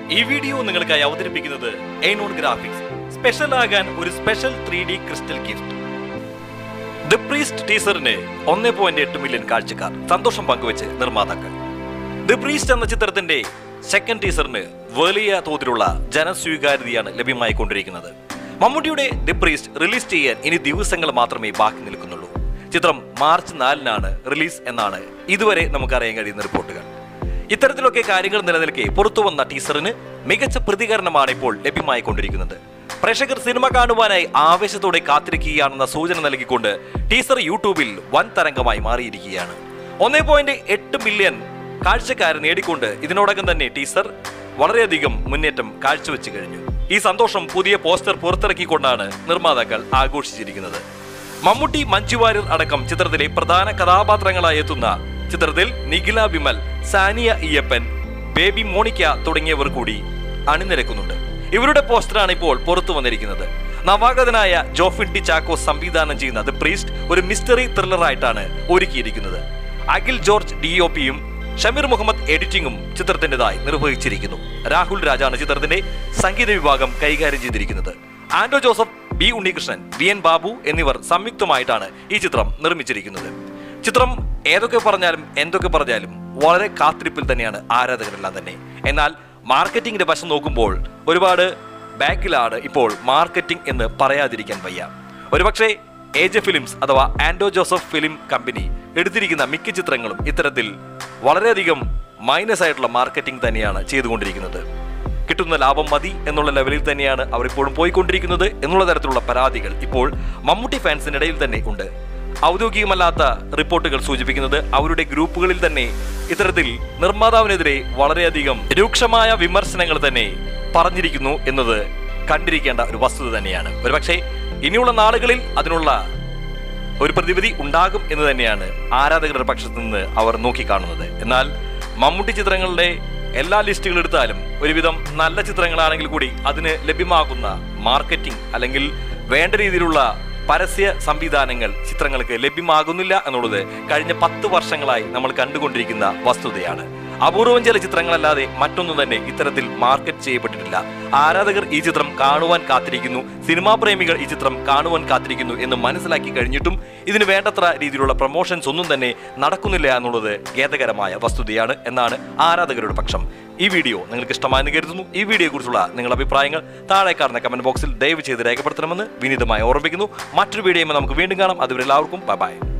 ഈ വീഡിയോ നിങ്ങൾക്കായി അവതരിപ്പിക്കുന്നത് എയ്നോൺ ഗ്രാഫിക്സ് സ്പെഷ്യൽ ആകാൻ ഒരു special three D crystal gift the priest ടീസറിന് ഒന്നേ പോയിന്റ് എട്ട് മില്യൺ കാഴ്ചക്കാർ സന്തോഷം പങ്കുവെച്ച് നിർമ്മാതാക്കൾ ദ പ്രീസ്റ്റ് എന്ന ചിത്രത്തിന്റെ സെക്കൻഡ് ടീസറിന് വലിയ തോതിലുള്ള ജനസ്വീകാര്യതയാണ് ലഭ്യമായി കൊണ്ടിരിക്കുന്നത് മമ്മൂട്ടിയുടെ ദി പ്രീസ്റ്റ് റിലീസ് ചെയ്യാൻ ഇനി ദിവസങ്ങൾ മാത്രമേ ബാക്കി നിൽക്കുന്നുള്ളൂ ചിത്രം മാർച്ച് നാലിനാണ് റിലീസ് എന്നാണ് ഇതുവരെ നമുക്കറിയാൻ കഴിയുന്ന റിപ്പോർട്ടുകൾ ഇത്തരത്തിലൊക്കെ കാര്യങ്ങൾ നിലനിൽക്കെ പുറത്തു വന്ന ടീസറിന് മികച്ച പ്രതികരണമാണ് ഇപ്പോൾ ലഭ്യമായി കൊണ്ടിരിക്കുന്നത് പ്രേക്ഷകർ സിനിമ കാണുവാനായി ആവേശത്തോടെ കാത്തിരിക്കുകയാണെന്ന സൂചന നൽകിക്കൊണ്ട് ടീസർ യൂട്യൂബിൽ വൻ തരംഗമായി മാറിയിരിക്കുകയാണ് ഒന്നേ പോയിന്റ് എട്ട് മില്യൺ കാഴ്ചക്കാരെ നേടിക്കൊണ്ട് ഇതിനോടകം തന്നെ ടീസർ വളരെയധികം മുന്നേറ്റം കാഴ്ചവെച്ച് കഴിഞ്ഞു ഈ സന്തോഷം പുതിയ പോസ്റ്റർ പുറത്തിറക്കിക്കൊണ്ടാണ് നിർമ്മാതാക്കൾ ആഘോഷിച്ചിരിക്കുന്നത് മമ്മൂട്ടി മഞ്ജു വാര്യർ അടക്കം ചിത്രത്തിലെ പ്രധാന കഥാപാത്രങ്ങളായി എത്തുന്ന ചിത്രത്തിൽ നിഖില വിമൽ സാനിയ ഇയ്യപ്പൻ ബേബി മോണിക്ക തുടങ്ങിയവർ കൂടി അണിനിരക്കുന്നുണ്ട് ഇവരുടെ പോസ്റ്ററാണ് ഇപ്പോൾ പുറത്തു വന്നിരിക്കുന്നത് നവാഗതനായ ജോഫിൻ ടി ചാക്കോ സംവിധാനം ചെയ്യുന്ന ദ പ്രീസ്റ്റ് ഒരു മിസ്റ്ററി ത്രില്ലറായിട്ടാണ് ഒരുക്കിയിരിക്കുന്നത് അഖിൽ ജോർജ് ഡി ഒ പിയും ഷമീർ മുഹമ്മദ് എഡിറ്റിംഗും ചിത്രത്തിൻ്റെതായി നിർവഹിച്ചിരിക്കുന്നു രാഹുൽ രാജാണ് ചിത്രത്തിന്റെ സംഗീത വിഭാഗം കൈകാര്യം ചെയ്തിരിക്കുന്നത് Anto Joseph B Unnikrishnan V N Babu എന്നിവർ സംയുക്തമായിട്ടാണ് ഈ ചിത്രം നിർമ്മിച്ചിരിക്കുന്നത് ചിത്രം ഏതൊക്കെ പറഞ്ഞാലും എന്തൊക്കെ പറഞ്ഞാലും വളരെ കാത്തിരിപ്പിൽ തന്നെയാണ് ആരാധകരെല്ലാം തന്നെ എന്നാൽ മാർക്കറ്റിംഗിന്റെ വശം നോക്കുമ്പോൾ ഒരുപാട് ബാക്കിലാണ് ഇപ്പോൾ മാർക്കറ്റിംഗ് എന്ന് പറയാതിരിക്കാൻ വയ്യ ഒരുപക്ഷെ ഏജ് ഫിലിംസ് അഥവാ ആൻഡോ ജോസഫ് ഫിലിം കമ്പനി എടുത്തിരിക്കുന്ന മിക്ക ചിത്രങ്ങളും ഇത്തരത്തിൽ വളരെയധികം മൈനസ് ആയിട്ടുള്ള മാർക്കറ്റിംഗ് തന്നെയാണ് ചെയ്തുകൊണ്ടിരിക്കുന്നത് കിട്ടുന്ന ലാഭം മതി എന്നുള്ള ലെവലിൽ തന്നെയാണ് അവർ ഇപ്പോഴും പോയിക്കൊണ്ടിരിക്കുന്നത് എന്നുള്ള തരത്തിലുള്ള പരാതികൾ ഇപ്പോൾ മമ്മൂട്ടി ഫാൻസിനിടയിൽ തന്നെ ഉണ്ട് ഔദ്യോഗികമല്ലാത്ത റിപ്പോർട്ടുകൾ സൂചിപ്പിക്കുന്നത് അവരുടെ ഗ്രൂപ്പുകളിൽ തന്നെ ഇത്തരത്തിൽ നിർമ്മാതാവിനെതിരെ വളരെയധികം രൂക്ഷമായ വിമർശനങ്ങൾ തന്നെ പറഞ്ഞിരിക്കുന്നു എന്നത് കണ്ടിരിക്കേണ്ട ഒരു വസ്തുത തന്നെയാണ് ഒരുപക്ഷെ ഇനിയുള്ള നാളുകളിൽ അതിനുള്ള ഒരു പ്രതിവിധി ഉണ്ടാകും എന്ന് തന്നെയാണ് ആരാധകരുടെ പക്ഷത്തു നിന്ന് അവർ നോക്കിക്കാണുന്നത് എന്നാൽ മമ്മൂട്ടി ചിത്രങ്ങളുടെ എല്ലാ ലിസ്റ്റുകൾ എടുത്താലും ഒരുവിധം നല്ല ചിത്രങ്ങളാണെങ്കിൽ കൂടി അതിന് ലഭ്യമാകുന്ന മാർക്കറ്റിംഗ് അല്ലെങ്കിൽ വേണ്ട രീതിയിലുള്ള പരസ്യ സംവിധാനങ്ങൾ ചിത്രങ്ങൾക്ക് ലഭ്യമാകുന്നില്ല എന്നുള്ളത് കഴിഞ്ഞ പത്ത് വർഷങ്ങളായി നമ്മൾ കണ്ടുകൊണ്ടിരിക്കുന്ന വസ്തുതയാണ് അപൂർവം ചില ചിത്രങ്ങളല്ലാതെ മറ്റൊന്നും തന്നെ ഇത്തരത്തിൽ മാർക്കറ്റ് ചെയ്യപ്പെട്ടിട്ടില്ല ആരാധകർ ഈ ചിത്രം കാണുവാൻ കാത്തിരിക്കുന്നു സിനിമാ പ്രേമികൾ ഈ ചിത്രം കാണുവാൻ കാത്തിരിക്കുന്നു എന്ന് മനസ്സിലാക്കി കഴിഞ്ഞിട്ടും ഇതിന് വേണ്ടത്ര രീതിയിലുള്ള പ്രൊമോഷൻസ് ഒന്നും തന്നെ നടക്കുന്നില്ല എന്നുള്ളത് ഖേദകരമായ വസ്തുതയാണ് എന്നാണ് ആരാധകരുടെ പക്ഷം ഈ വീഡിയോ നിങ്ങൾക്ക് ഇഷ്ടമായെന്ന് കരുതുന്നു ഈ വീഡിയോയെ കുറിച്ചുള്ള നിങ്ങളുടെ അഭിപ്രായങ്ങൾ താഴെ കാണുന്ന കമന്റ് ബോക്സിൽ ദയവ് ചെയ്ത് രേഖപ്പെടുത്തണമെന്ന് വിനീതമായി ഓർമ്മിപ്പിക്കുന്നു മറ്റൊരു വീഡിയോ നമുക്ക് വീണ്ടും കാണാം അതുവരെ എല്ലാവർക്കും ബൈ